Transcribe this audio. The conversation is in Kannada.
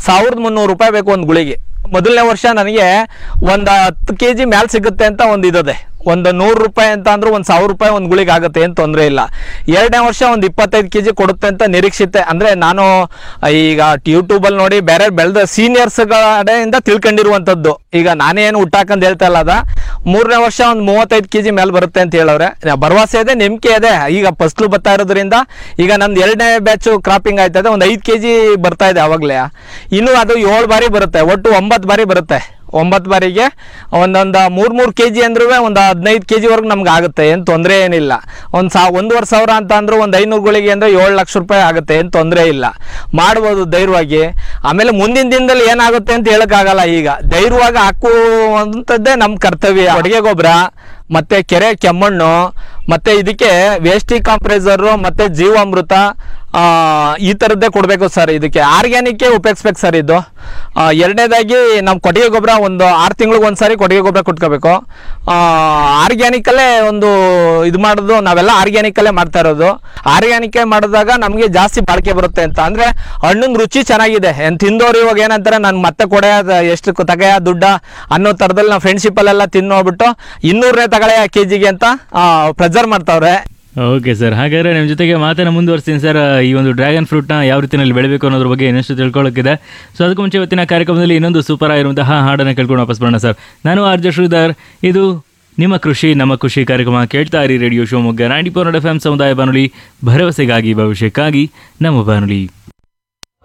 ಸಾವಿರದ ಮುನ್ನೂರು ರೂಪಾಯಿ ಬೇಕು ಒಂದು ಗುಳಿಗೆ ಮೊದಲನೇ ವರ್ಷ ನನಗೆ ಒಂದು ಹತ್ತು ಕೆ ಜಿ ಮ್ಯಾಲೆ ಸಿಗುತ್ತೆ ಅಂತ ಒಂದು ಇದಿದೆ ಒಂದು ನೂರು ರೂಪಾಯಿ ಅಂತ ಅಂದ್ರೆ ಒಂದು ಸಾವಿರ ರೂಪಾಯಿ ಒಂದು ಗುಳಿಗೆ ಆಗುತ್ತೆ ಏನು ತೊಂದರೆ ಇಲ್ಲ ಎರಡನೇ ವರ್ಷ ಒಂದು ಇಪ್ಪತ್ತೈದು ಕೆ ಜಿ ಕೊಡುತ್ತೆ ಅಂತ ನಿರೀಕ್ಷಿತೆ ಅಂದರೆ ನಾನು ಈಗ ಯೂಟ್ಯೂಬಲ್ಲಿ ನೋಡಿ ಬೇರೆ ಬೆಳೆದ ಸೀನಿಯರ್ಸ್ಗಳಿಂದ ತಿಳ್ಕೊಂಡಿರುವಂಥದ್ದು ಈಗ ನಾನೇನು ಹುಟ್ಟಾಕಂತ ಹೇಳ್ತಾ ಇಲ್ಲ ಅದ ಮೂರನೇ ವರ್ಷ ಒಂದು ಮೂವತ್ತೈದು ಕೆ ಜಿ ಮೇಲೆ ಬರುತ್ತೆ ಅಂತ ಹೇಳವ್ರೆ ಭರವಸೆ ಇದೆ ನಂಬಿಕೆ ಇದೆ ಈಗ ಫಸ್ಲು ಬರ್ತಾ ಇರೋದ್ರಿಂದ ಈಗ ನಂದು ಎರಡನೇ ಬ್ಯಾಚು ಕ್ರಾಪಿಂಗ್ ಆಯ್ತದೆ ಒಂದು ಐದು ಕೆ ಜಿ ಬರ್ತಾ ಇದೆ ಅವಾಗಲೇ ಇನ್ನು ಅದು ಏಳು ಬಾರಿ ಬರುತ್ತೆ ಒಟ್ಟು ಒಂಬತ್ತು ಬಾರಿ ಬರುತ್ತೆ ಒಂಬತ್ತು ಬಾರಿಗೆ ಒಂದೊಂದು ಮೂರು ಮೂರು ಕೆ ಜಿ ಅಂದ್ರೂ ಒಂದು ಹದಿನೈದು ಕೆ ಜಿವರೆಗೂ ನಮ್ಗೆ ಆಗುತ್ತೆ ಏನು ತೊಂದರೆ ಏನಿಲ್ಲ ಒಂದು ಸಾ ಒಂದೂವರೆ ಸಾವಿರ ಅಂತ ಅಂದರೂ ಒಂದು ಐನೂರುಗಳಿಗೆ ಅಂದರೆ ಏಳು ಲಕ್ಷ ರೂಪಾಯಿ ಆಗುತ್ತೆ ಏನು ತೊಂದರೆ ಇಲ್ಲ ಮಾಡ್ಬೋದು ಧೈರ್ಯವಾಗಿ ಆಮೇಲೆ ಮುಂದಿನ ದಿನದಲ್ಲಿ ಏನಾಗುತ್ತೆ ಅಂತ ಹೇಳೋಕ್ಕಾಗಲ್ಲ ಈಗ ಧೈರ್ಯವಾಗಿ ಹಾಕುವಂಥದ್ದೇ ನಮ್ಮ ಕರ್ತವ್ಯ ಅಡುಗೆ ಗೊಬ್ಬರ ಮತ್ತು ಕೆರೆ ಕೆಮ್ಮಣ್ಣು ಮತ್ತು ಇದಕ್ಕೆ ವೇಸ್ಟಿ ಕಾಂಪ್ರೈಸರು ಮತ್ತು ಜೀವಾಮೃತ ಆ, ಈ ಥರದ್ದೇ ಕೊಡಬೇಕು ಸರ್ ಇದಕ್ಕೆ ಆರ್ಗ್ಯಾನಿಕ್ಕೇ ಉಪಯೋಗಿಸ್ಬೇಕು ಸರ್ ಇದು ಆ, ಎರಡನೇದಾಗಿ ನಮ್ಮ ಕೊಟ್ಟಿಗೆ ಗೊಬ್ಬರ ಒಂದು ಆರು ತಿಂಗಳಿಗೆ ಒಂದು ಸಾರಿ ಕೊಟ್ಟಿಗೆ ಗೊಬ್ಬರ ಕೊಟ್ಕೋಬೇಕು ಆರ್ಗ್ಯಾನಿಕಲ್ಲೇ ಒಂದು ಇದು ಮಾಡೋದು ನಾವೆಲ್ಲ ಆರ್ಗ್ಯಾನಿಕಲ್ಲೇ ಮಾಡ್ತಾ ಇರೋದು ಆರ್ಗ್ಯಾನಿಕ್ ಮಾಡಿದಾಗ ನಮಗೆ ಜಾಸ್ತಿ ಬಾಳಿಕೆ ಬರುತ್ತೆ ಅಂತ ಅಂದರೆ ಹಣ್ಣಿನ ರುಚಿ ಚೆನ್ನಾಗಿದೆ ಏನು ತಿಂದೋರು ಇವಾಗ ಏನಂತಾರೆ ನಾನು ಮತ್ತೆ ಕೊಡೆ ಎಷ್ಟು ತಗೆಯ ದುಡ್ಡ ಅನ್ನೋ ಥರದಲ್ಲಿ ನಾವು ಫ್ರೆಂಡ್ಶಿಪ್ಪಲ್ಲೆಲ್ಲ ತಿನ್ನೋಗ್ಬಿಟ್ಟು ಇನ್ನೂರನೇ ತಗೊಳ್ಳೆ ಕೆ ಜಿಗೆ ಅಂತ ಪ್ರೆಸರ್ ಮಾಡ್ತಾವ್ರೆ ಓಕೆ ಸರ್ ಹಾಗಾದ್ರೆ ನಿಮ್ಮ ಜೊತೆಗೆ ಮಾತನ್ನ ಮುಂದುವರಿಸ್ತೀನಿ ಸರ್ ಈ ಒಂದು ಡ್ರ್ಯಾಗನ್ ಫ್ರೂಟ್ನ ಯಾವ ರೀತಿಯಲ್ಲಿ ಬೆಳಬೇಕು ಅನ್ನೋದ್ರ ಬಗ್ಗೆ ಇನ್ನಷ್ಟು ತಿಳ್ಕೊಳ್ಳೋಕ್ಕಿದೆ ಸೊ ಅದಕ್ಕೂ ಮುಂಚೆ ಇವತ್ತಿನ ಕಾರ್ಯಕ್ರಮದಲ್ಲಿ ಇನ್ನೊಂದು ಸೂಪರ್ ಆಗಿರುವಂತಹ ಹಾಡನ್ನು ಕೇಳ್ಕೊಂಡು ವಾಪಸ್ ಬರೋಣ ಸರ್ ನಾನು ಆರ್ ಜೆ ಶ್ರೀಧರ್ ಇದು ನಿಮ್ಮ ಕೃಷಿ ನಮ್ಮ ಖುಷಿ ಕಾರ್ಯಕ್ರಮ ಕೇಳ್ತಾ ಇರಿ radio Shivamogga ninety four F M ಸಮುದಾಯ ಬಾನುಲಿ ಭರವಸೆಗಾಗಿ ಭವಿಷ್ಯಕ್ಕಾಗಿ ನಮ್ಮ ಬಾನುಲಿ